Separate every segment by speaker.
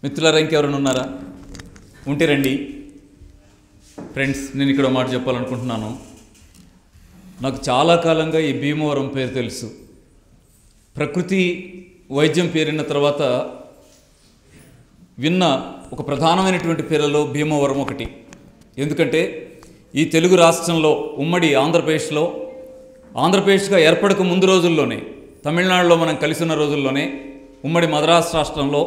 Speaker 1: మిత్రులారా ఇంకెవరైనా ఉన్నారా ఉంటే రండి ఫ్రెండ్స్ నేను ఇక్కడ ఒక మాట చెప్పాలనుకుంటున్నాను నాకు చాలా కాలంగా ఈ భీమవరం పేరు తెలుసు ప్రకృతి వైద్యం పేరిన తర్వాత విన్న ఒక ప్రధానమైనటువంటి పేర్లలో భీమవరం ఒకటి ఎందుకంటే ఈ తెలుగు రాష్ట్రంలో ఉమ్మడి ఆంధ్రప్రదేశ్లో ఆంధ్రప్రదేశ్గా ఏర్పడక ముందు రోజుల్లోనే తమిళనాడులో మనం కలిసి ఉన్న రోజుల్లోనే ఉమ్మడి మద్రాసు రాష్ట్రంలో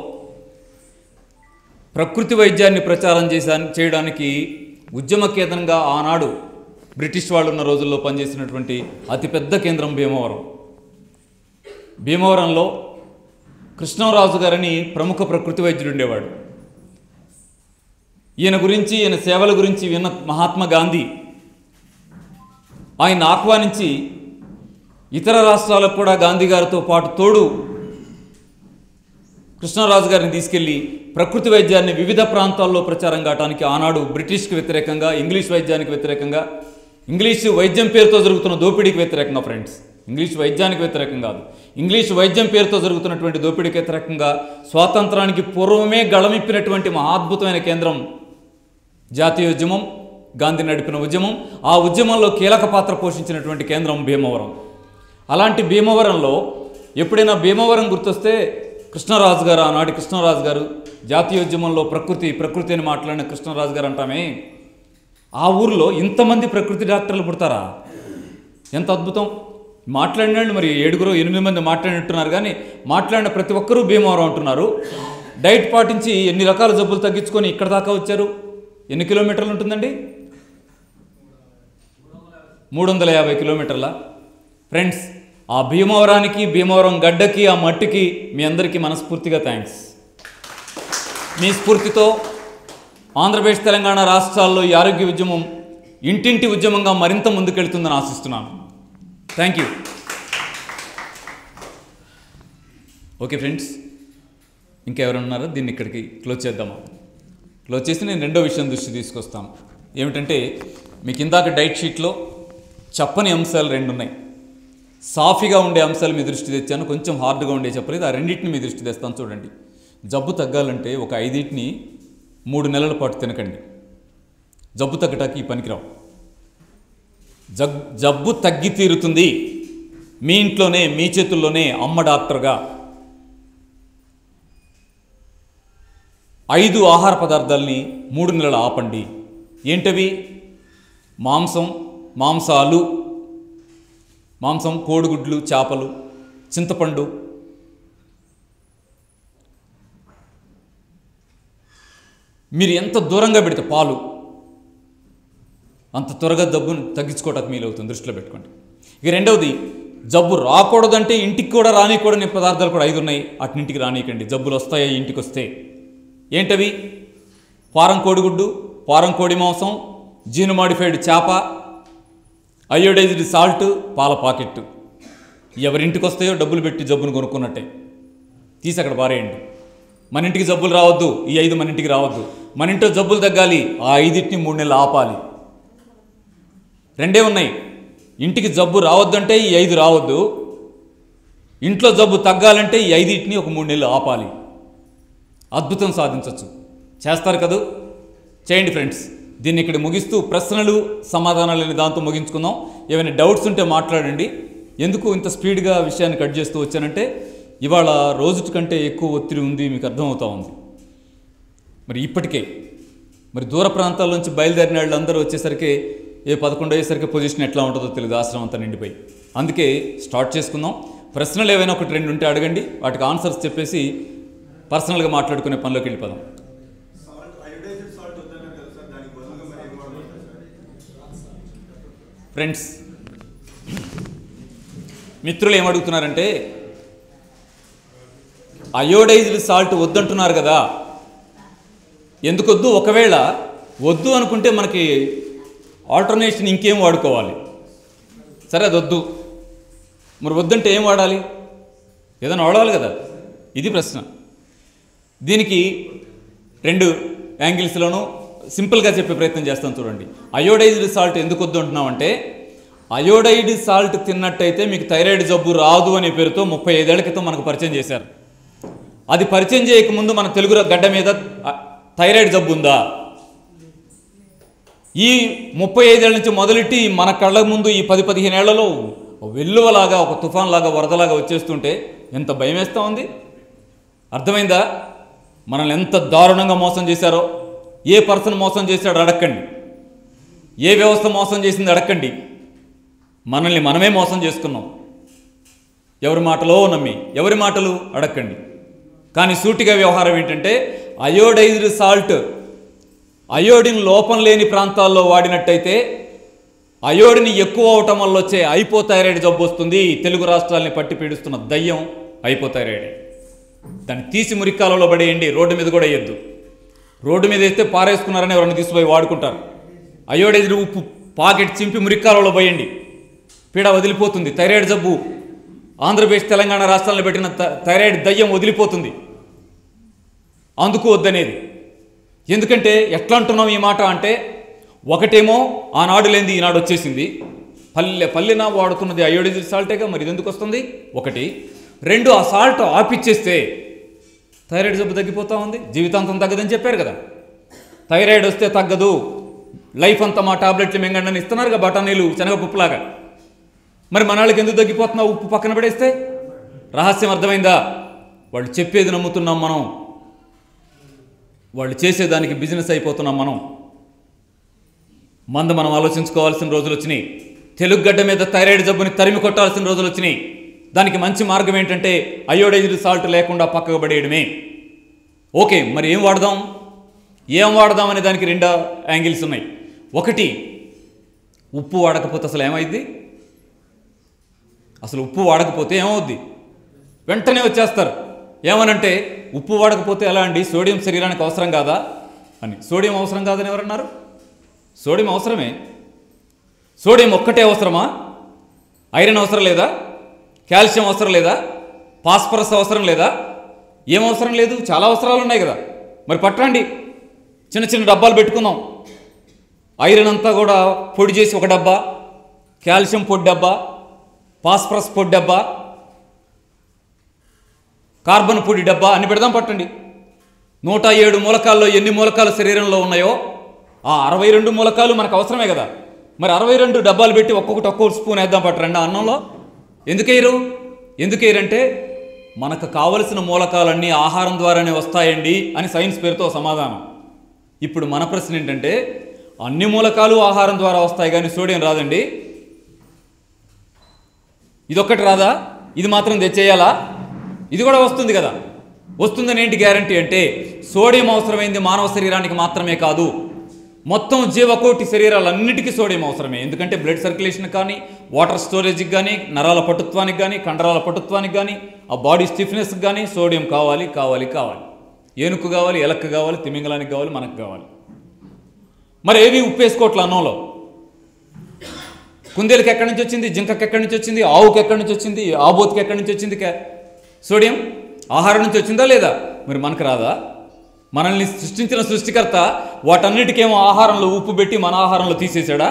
Speaker 1: ప్రకృతి వైద్యాన్ని ప్రచారం చేసా చేయడానికి ఉద్యమ కేంద్రంగా ఆనాడు బ్రిటిష్ వాళ్ళు ఉన్న రోజుల్లో పనిచేసినటువంటి అతిపెద్ద కేంద్రం భీమవరం భీమవరంలో కృష్ణరాజు గారని ప్రముఖ ప్రకృతి వైద్యుడు ఉండేవాడు ఈయన గురించి ఈయన సేవల గురించి విన్న మహాత్మా గాంధీ ఆయన ఆహ్వానించి ఇతర రాష్ట్రాలకు కూడా గాంధీ గారితో పాటు తోడు కృష్ణరాజు గారిని తీసుకెళ్లి ప్రకృతి వైద్యాన్ని వివిధ ప్రాంతాల్లో ప్రచారం కావడానికి ఆనాడు బ్రిటిష్కి వ్యతిరేకంగా ఇంగ్లీష్ వైద్యానికి వ్యతిరేకంగా ఇంగ్లీష్ వైద్యం పేరుతో జరుగుతున్న దోపిడీకి వ్యతిరేకంగా ఫ్రెండ్స్ ఇంగ్లీష్ వైద్యానికి వ్యతిరేకం కాదు ఇంగ్లీష్ వైద్యం పేరుతో జరుగుతున్నటువంటి దోపిడీకి వ్యతిరేకంగా స్వాతంత్రానికి పూర్వమే గళమిప్పినటువంటి మహాద్భుతమైన కేంద్రం జాతీయ ఉద్యమం గాంధీ నడిపిన ఉద్యమం ఆ ఉద్యమంలో కీలక పాత్ర పోషించినటువంటి కేంద్రం భీమవరం అలాంటి భీమవరంలో ఎప్పుడైనా భీమవరం గుర్తొస్తే కృష్ణరాజు గారు ఆనాటి కృష్ణరాజు గారు జాతీయ ఉద్యమంలో ప్రకృతి ప్రకృతి అని మాట్లాడిన కృష్ణరాజు గారు అంటామే ఆ ఊర్లో ఇంతమంది ప్రకృతి డాక్టర్లు పుడతారా ఎంత అద్భుతం మాట్లాడిన వాళ్ళు మరి ఏడుగురు ఎనిమిది మంది మాట్లాడినట్టున్నారు కానీ మాట్లాడిన ప్రతి ఒక్కరూ భీమవరం అంటున్నారు డైట్ పాటించి ఎన్ని రకాల జబ్బులు తగ్గించుకొని ఇక్కడ దాకా వచ్చారు ఎన్ని కిలోమీటర్లు ఉంటుందండి మూడు వందల యాభై కిలోమీటర్ల ఫ్రెండ్స్ ఆ భీమవరానికి భీమవరం గడ్డకి ఆ మట్టికి మీ అందరికీ మనస్ఫూర్తిగా థ్యాంక్స్ మీ స్ఫూర్తితో ఆంధ్రప్రదేశ్ తెలంగాణ రాష్ట్రాల్లో ఈ ఆరోగ్య ఉద్యమం ఇంటింటి ఉద్యమంగా మరింత ముందుకెళ్తుందని ఆశిస్తున్నాను థ్యాంక్ యూ ఓకే ఫ్రెండ్స్ ఇంకెవరైనా ఉన్నారా దీన్ని ఇక్కడికి క్లోజ్ చేద్దామా క్లోజ్ చేసి నేను రెండో విషయం దృష్టి తీసుకొస్తాను ఏమిటంటే మీకు ఇందాక డైట్ షీట్లో చెప్పని అంశాలు రెండు ఉన్నాయి సాఫీగా ఉండే అంశాలు మీ దృష్టి తెచ్చాను కొంచెం హార్డ్గా ఉండే చెప్పలేదు ఆ రెండింటిని మీ దృష్టి తెస్తాను చూడండి జబ్బు తగ్గాలంటే ఒక ఐదింటిని మూడు నెలల పాటు తినకండి జబ్బు తగ్గటానికి ఈ పనికిరావు జగ్ జబ్బు తగ్గి తీరుతుంది మీ ఇంట్లోనే మీ చేతుల్లోనే అమ్మ డాక్టర్గా ఐదు ఆహార పదార్థాలని మూడు నెలలు ఆపండి ఏంటవి మాంసం మాంసాలు మాంసం కోడిగుడ్లు చేపలు చింతపండు మీరు ఎంత దూరంగా పెడితే పాలు అంత త్వరగా జబ్బును తగ్గించుకోవటానికి వీలవుతుంది దృష్టిలో పెట్టుకోండి ఇక రెండవది జబ్బు రాకూడదంటే ఇంటికి కూడా రానికూడని పదార్థాలు కూడా ఐదు ఉన్నాయి అట్నింటికి రానియకండి జబ్బులు వస్తాయా ఇంటికి వస్తే ఏంటవి పారం కోడిగుడ్డు పారం కోడి మాంసం జీను మాడిఫైడ్ చేప అయోడైజ్డ్ సాల్ట్ పాల పాకెట్ ఎవరింటికి వస్తాయో డబ్బులు పెట్టి జబ్బును కొనుక్కున్నట్టే తీసి అక్కడ పారేయండి మన ఇంటికి జబ్బులు రావద్దు ఈ ఐదు మన ఇంటికి రావద్దు మన ఇంట్లో జబ్బులు తగ్గాలి ఆ ఐదింటిని మూడు నెలలు ఆపాలి రెండే ఉన్నాయి ఇంటికి జబ్బు రావద్దంటే ఈ ఐదు రావద్దు ఇంట్లో జబ్బు తగ్గాలంటే ఈ ఐదింటిని ఒక మూడు నెలలు ఆపాలి అద్భుతం సాధించవచ్చు చేస్తారు కదూ చేయండి ఫ్రెండ్స్ దీన్ని ఇక్కడ ముగిస్తూ ప్రశ్నలు సమాధానాలు అనే దాంతో ముగించుకుందాం ఏమైనా డౌట్స్ ఉంటే మాట్లాడండి ఎందుకు ఇంత స్పీడ్గా విషయాన్ని కట్ చేస్తూ వచ్చానంటే ఇవాళ రోజు కంటే ఎక్కువ ఒత్తిడి ఉంది మీకు అర్థమవుతా ఉంది మరి ఇప్పటికే మరి దూర ప్రాంతాల నుంచి బయలుదేరిన వాళ్ళందరూ వచ్చేసరికి ఏ పదకొండు అయ్యేసరికి పొజిషన్ ఎట్లా ఉంటుందో తెలియదు ఆశ్రమం అంతా నిండిపోయి అందుకే స్టార్ట్ చేసుకుందాం ప్రశ్నలు ఏవైనా ఒకటి రెండు ఉంటే అడగండి వాటికి ఆన్సర్స్ చెప్పేసి పర్సనల్గా మాట్లాడుకునే పనిలోకి వెళ్ళిపోదాం
Speaker 2: సాల్ట్ అయోడైజ్డ్ సాల్ట్ వద్దన్నారు కదా సార్ దానికి బదులుగా మరి ఏం వాడతారు సార్
Speaker 1: ఫ్రెండ్స్ మిత్రులు ఏమడుగుతున్నారంటే అయోడైజ్డ్ సాల్ట్ వద్దంటున్నారు కదా ఎందుకు వద్దు ఒకవేళ వద్దు అనుకుంటే మనకి ఆల్టర్నేషన్ ఇంకేం వాడుకోవాలి సరే అది వద్దు మరి వద్దంటే ఏం వాడాలి ఏదైనా వాడాలి కదా ఇది ప్రశ్న దీనికి రెండు యాంగిల్స్లోనూ సింపుల్గా చెప్పే ప్రయత్నం చేస్తాను చూడండి అయోడైజ్డ్ సాల్ట్ ఎందుకు వద్దు అంటున్నామంటే అయోడైడ్ సాల్ట్ తిన్నట్టయితే మీకు థైరాయిడ్ జబ్బు రాదు అనే పేరుతో ముప్పై ఐదేళ్ల క్రితం మనకు పరిచయం చేశారు అది పరిచయం చేయకముందు మన తెలుగు గడ్డ మీద ఆ, థైరాయిడ్ జబ్బు ఉందా ఈ ముప్పై ఐదేళ్ల నుంచి మొదలెట్టి మన కళ్ళ ముందు ఈ పది పదిహేను ఏళ్లలో వెల్లువలాగా ఒక తుఫాన్ లాగా వరదలాగా వచ్చేస్తుంటే ఎంత భయం వేస్తూ ఉంది అర్థమైందా మనల్ని ఎంత దారుణంగా మోసం చేశారో ఏ పర్సన్ మోసం చేశాడో అడక్కండి ఏ వ్యవస్థ మోసం చేసింది అడక్కండి మనల్ని మనమే మోసం చేసుకున్నాం ఎవరి మాటలో నమ్మి ఎవరి మాటలు అడక్కండి కానీ సూటిగా వ్యవహారం ఏంటంటే అయోడైజ్డ్ సాల్ట్ అయోడిన్ లోపం లేని ప్రాంతాల్లో వాడినట్టయితే అయోడిని ఎక్కువ అవటం వల్ల వచ్చే ఐపోథైరాయిడ్ జబ్బు వస్తుంది తెలుగు రాష్ట్రాలని పట్టి పీడిస్తున్న దయ్యం ఐపోథైరాయిడ్ దాన్ని తీసి మురికాలలో పడేయండి రోడ్డు మీద కూడా వేయద్దు రోడ్డు మీద వేస్తే పారేసుకున్నారని ఎవరైనా తీసుకుపోయి వాడుకుంటారు అయోడైజ్డ్ ఉప్పు పాకెట్ చింపి మురికాలలో పోయండి పీడ వదిలిపోతుంది థైరాయిడ్ జబ్బు ఆంధ్రప్రదేశ్ తెలంగాణ రాష్ట్రాల్లో పెట్టిన థ- థైరాయిడ్ దయ్యం వదిలిపోతుంది అందుకు వద్దనేది ఎందుకంటే ఎట్లా అంటున్నాం ఈ మాట అంటే ఒకటేమో ఆనాడు లేనిది ఈనాడు వచ్చేసింది పల్లె పల్లెన వాడుతున్నది అయోడైజ్డ్ సాల్టేగా మరి ఇది ఎందుకు వస్తుంది ఒకటి రెండు ఆ సాల్ట్ ఆపిచ్చేస్తే థైరాయిడ్ జబ్బు తగ్గిపోతా ఉంది జీవితాంతం తగ్గదని చెప్పారు కదా థైరాయిడ్ వస్తే తగ్గదు లైఫ్ అంతా మా టాబ్లెట్లు మింగండి అని ఇస్తున్నారుగా బఠానీలు శనగపప్పులాగా మరి మన వాళ్ళకి ఎందుకు తగ్గిపోతున్నా ఉప్పు పక్కన పడేస్తే రహస్యం అర్థమైందా వాళ్ళు చెప్పేది నమ్ముతున్నాం మనం వాళ్ళు చేసేదానికి బిజినెస్ అయిపోతున్నాం మనం మంద మనం ఆలోచించుకోవాల్సిన రోజులు వచ్చినాయి తెలుగు గడ్డ మీద థైరాయిడ్ జబ్బుని తరిమి కొట్టాల్సిన రోజులు వచ్చినాయి దానికి మంచి మార్గం ఏంటంటే అయోడైజ్డ్ సాల్ట్ లేకుండా పక్కకు పడేయడమే ఓకే మరి ఏం వాడదాం ఏం వాడదాం అనే దానికి రెండు యాంగిల్స్ ఉన్నాయి ఒకటి ఉప్పు వాడకపోతే అసలు ఏమైంది అసలు ఉప్పు వాడకపోతే ఏమవుద్ది వెంటనే వచ్చేస్తారు ఏమనంటే ఉప్పు వాడకపోతే ఎలా అండి సోడియం శరీరానికి అవసరం కాదా అని సోడియం అవసరం కాదని ఎవరన్నారు సోడియం అవసరమే సోడియం ఒక్కటే అవసరమా ఐరన్ అవసరం లేదా కాల్షియం అవసరం లేదా ఫాస్ఫరస్ అవసరం లేదా ఏం అవసరం లేదు చాలా అవసరాలు ఉన్నాయి కదా మరి పట్టండి చిన్న చిన్న డబ్బాలు పెట్టుకుందాం ఐరన్ అంతా కూడా పొడి చేసి ఒక డబ్బా కాల్షియం పొడి డబ్బా ఫాస్ఫరస్ పొడి డబ్బా కార్బన్ పొడి డబ్బా అన్ని పెడదాం పట్టండి నూట ఏడు మూలకాల్లో ఎన్ని మూలకాలు శరీరంలో ఉన్నాయో ఆ అరవై రెండు మూలకాలు మనకు అవసరమే కదా మరి అరవై రెండు డబ్బాలు పెట్టి ఒక్కొక్కటి ఒక్కొక్క స్పూన్ వేద్దాం పట్టరండి ఆ అన్నంలో ఎందుకేయరు ఎందుకేయరంటే మనకు కావలసిన మూలకాలన్నీ ఆహారం ద్వారానే వస్తాయండి అని సైన్స్ పేరుతో సమాధానం ఇప్పుడు మన ప్రశ్న ఏంటంటే అన్ని మూలకాలు ఆహారం ద్వారా వస్తాయి కానీ సోడియం రాదండి ఇదొక్కటి రాదా ఇది మాత్రం తెచ్చేయాలా ఇది కూడా వస్తుంది కదా వస్తుందని ఏంటి గ్యారంటీ అంటే సోడియం అవసరమైంది మానవ శరీరానికి మాత్రమే కాదు మొత్తం జీవకోటి శరీరాలన్నిటికీ సోడియం అవసరమే ఎందుకంటే బ్లడ్ సర్క్యులేషన్ కానీ వాటర్ స్టోరేజ్కి కానీ నరాల పటుత్వానికి కానీ కండరాల పటుత్వానికి కానీ ఆ బాడీ స్టిఫ్నెస్కి కానీ సోడియం కావాలి కావాలి కావాలి ఏనుకు కావాలి ఎలక్కు కావాలి తిమింగలానికి కావాలి మనకు కావాలి మరి ఏవి ఉప్పేసుకోవట్ల అన్నంలో కుందేలుకి ఎక్కడి నుంచి వచ్చింది జింకకి ఎక్కడి నుంచి వచ్చింది ఆవుకి ఎక్కడి నుంచి వచ్చింది ఆబోతుకి ఎక్కడి నుంచి వచ్చింది కా- సోడియం ఆహారం నుంచి వచ్చిందా లేదా మరి మనకు రాదా మనల్ని సృష్టించిన సృష్టికర్త వాటన్నిటికేమో ఆహారంలో ఉప్పు పెట్టి మన ఆహారంలో తీసేశాడా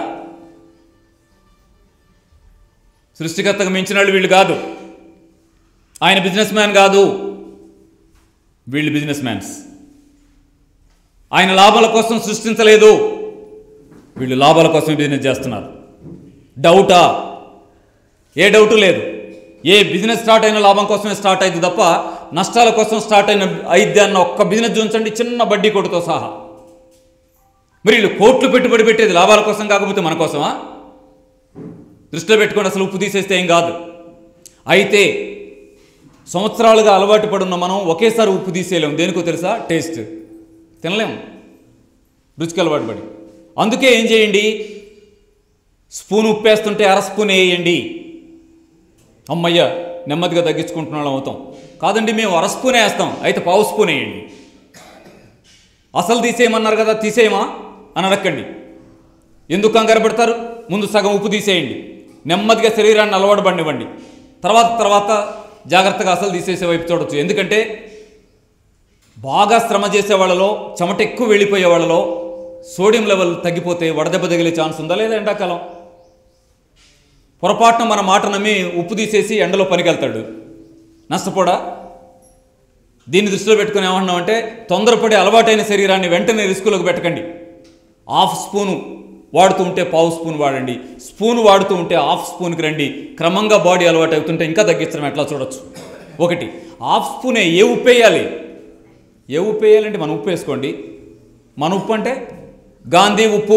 Speaker 1: సృష్టికర్తకు మించిన వాళ్ళు వీళ్ళు కాదు ఆయన బిజినెస్ మ్యాన్ కాదు వీళ్ళు బిజినెస్ మ్యాన్స్ ఆయన లాభాల కోసం సృష్టించలేదు వీళ్ళు లాభాల కోసం బిజినెస్ చేస్తున్నారు డౌటా ఏ డౌటు లేదు ఏ బిజినెస్ స్టార్ట్ అయిన లాభం కోసమే స్టార్ట్ అయింది తప్ప నష్టాల కోసం స్టార్ట్ అయిన అయిద్ది అన్న ఒక్క బిజినెస్ చూంచండి చిన్న బడ్డీ కొట్టుతో సహా మరి వీళ్ళు కోట్లు పెట్టుబడి పెట్టేది లాభాల కోసం కాకపోతే మన కోసమా దృష్టిలో పెట్టుకొని అసలు ఉప్పు తీసేస్తే ఏం కాదు అయితే సంవత్సరాలుగా అలవాటు పడున్న మనం ఒకేసారి ఉప్పు తీసేయలేము దేనికో తెలుసా టేస్ట్ తినలేము రుచికి అలవాటు పడి అందుకే ఏం చేయండి స్పూన్ ఉప్పేస్తుంటే అర స్పూన్ వేయండి అమ్మయ్య నెమ్మదిగా తగ్గించుకుంటున్న వాళ్ళం అవుతాం కాదండి మేము అర స్పూన్ వేస్తాం అయితే పావు స్పూన్ వేయండి అసలు తీసేయమన్నారు కదా తీసేయమా అని అడగండి ఎందుకు కంగారు పెడతారు ముందు సగం ఉప్పు తీసేయండి నెమ్మదిగా శరీరాన్ని అలవాటు పడినివ్వండి తర్వాత తర్వాత జాగ్రత్తగా అసలు తీసేసే వైపు చూడొచ్చు ఎందుకంటే బాగా శ్రమ చేసే వాళ్ళలో చెమట ఎక్కువ వెళ్ళిపోయే వాళ్ళలో సోడియం లెవెల్ తగ్గిపోతే వడదెబ్బ తగిలే ఛాన్స్ ఉందా లేదా ఎండాకాలం పొరపాటున మన మాట నమ్మి ఉప్పు తీసేసి ఎండలో పనికెళ్తాడు నష్టపోడా దీన్ని దృష్టిలో పెట్టుకుని ఏమంటున్నాం అంటే తొందరపడి అలవాటైన శరీరాన్ని వెంటనే రిస్కులోకి పెట్టకండి హాఫ్ స్పూను వాడుతూ ఉంటే పావు స్పూన్ వాడండి స్పూన్ వాడుతూ ఉంటే హాఫ్ స్పూన్కి రండి క్రమంగా బాడీ అలవాటు అవుతుంటే ఇంకా తగ్గించడం ఎట్లా చూడొచ్చు ఒకటి హాఫ్ స్పూనే ఏ ఉప్పు వేయాలి ఏ ఉప్పు వేయాలంటే మన ఉప్పు వేసుకోండి మన ఉప్పు అంటే గాంధీ ఉప్పు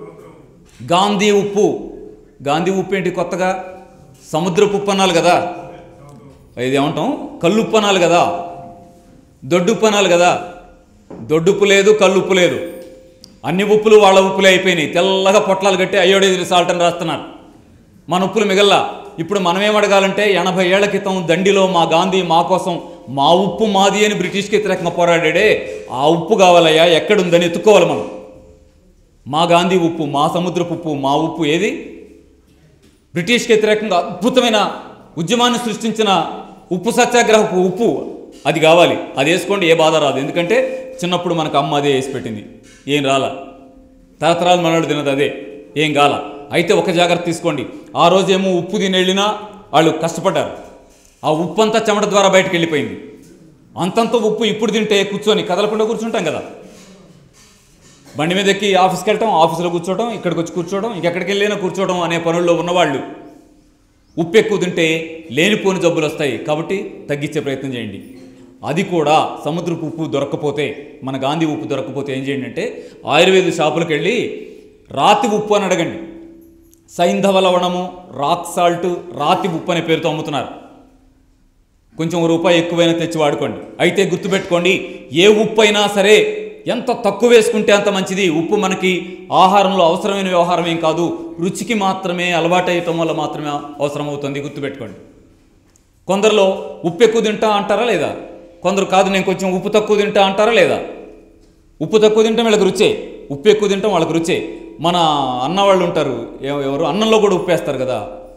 Speaker 1: గాంధీ ఉప్పు గాంధీ ఉప్పు ఏంటి కొత్తగా సముద్రపు ఉప్పు అనాలి కదా ఇది ఏమంటాం కల్లుప్పు అనాలి కదా దొడ్డుప్పు అనాలి కదా దొడ్డుప్పు లేదు కల్లుప్పు లేదు అన్ని ఉప్పులు వాళ్ళ ఉప్పులే అయిపోయినాయి తెల్లగా పొట్లాలు కట్టి అయ్యోడేది సాల్ట్ అని రాస్తున్నారు మన ఉప్పులు మిగల్లా ఇప్పుడు మనం ఏం అడగాలంటే ఎనభై ఏళ్ల క్రితం దండిలో మా గాంధీ మా కోసం మా ఉప్పు మాది అని బ్రిటిష్కి వ్యతిరేకంగా పోరాడాడే ఆ ఉప్పు కావాలయ్యా ఎక్కడుందని ఎత్తుకోవాలి మనం మా గాంధీ ఉప్పు మా సముద్రపు ఉప్పు మా ఉప్పు ఏది బ్రిటిష్కి వ్యతిరేకంగా అద్భుతమైన ఉద్యమాన్ని సృష్టించిన ఉప్పు సత్యాగ్రహపు ఉప్పు అది కావాలి అది వేసుకోండి ఏ బాధ రాదు ఎందుకంటే చిన్నప్పుడు మనకు అమ్మ అదే వేసి పెట్టింది ఏం రాలా తరతరాలు మనవాడు తినదు అదే ఏం కాల అయితే ఒక జాగ్రత్త తీసుకోండి ఆ రోజేమో ఉప్పు తిని వెళ్ళినా వాళ్ళు కష్టపడ్డారు ఆ ఉప్పు అంతా చెమట ద్వారా బయటకు వెళ్ళిపోయింది అంతంత ఉప్పు ఇప్పుడు తింటే కూర్చొని కదలకుండా కూర్చుంటాం కదా బండి మీద ఎక్కి ఆఫీస్కి వెళ్ళటం ఆఫీసులో కూర్చోవడం ఇక్కడికి వచ్చి కూర్చోవడం ఇంకెక్కడికి వెళ్ళినా కూర్చోవడం అనే పనుల్లో ఉన్నవాళ్ళు ఉప్పు ఎక్కువ తింటే లేనిపోని జబ్బులు వస్తాయి కాబట్టి తగ్గించే ప్రయత్నం చేయండి అది కూడా సముద్రపు ఉప్పు దొరక్కపోతే మన గాంధీ ఉప్పు దొరకకపోతే ఏం చేయండి అంటే ఆయుర్వేద షాపులకు వెళ్ళి రాతి ఉప్పు అని అడగండి సైంధవ లవణము రాక్ సాల్ట్ రాతి ఉప్పు అనే పేరుతో అమ్ముతున్నారు కొంచెం ఒక రూపాయి ఎక్కువైనా తెచ్చి వాడుకోండి అయితే గుర్తుపెట్టుకోండి ఏ ఉప్పు అయినా సరే ఎంత తక్కువ వేసుకుంటే అంత మంచిది ఉప్పు మనకి ఆహారంలో అవసరమైన వ్యవహారం ఏం కాదు రుచికి మాత్రమే అలవాటయ్యటం వల్ల మాత్రమే అవసరం అవుతుంది గుర్తుపెట్టుకోండి కొందరిలో ఉప్పు ఎక్కువ తింటా అంటారా లేదా కొందరు కాదు నేను కొంచెం ఉప్పు తక్కువ తింటా అంటారా లేదా ఉప్పు తక్కువ తింటాం వీళ్ళకి రుచే ఉప్పు ఎక్కువ తింటాం వాళ్ళకి రుచే మన అన్న వాళ్ళు ఉంటారు ఎవ- ఎవరు అన్నంలో కూడా ఉప్పు వేస్తారు కదా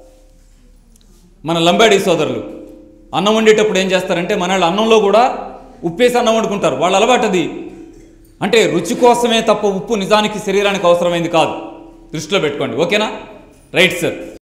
Speaker 1: మన లంబాడి సోదరులు అన్నం వండేటప్పుడు ఏం చేస్తారంటే మన వాళ్ళు అన్నంలో కూడా ఉప్పేసి అన్నం వండుకుంటారు వాళ్ళ అలవాటు అది అంటే రుచి కోసమే తప్ప ఉప్పు నిజానికి శరీరానికి అవసరమైంది కాదు దృష్టిలో పెట్టుకోండి ఓకేనా రైట్ సార్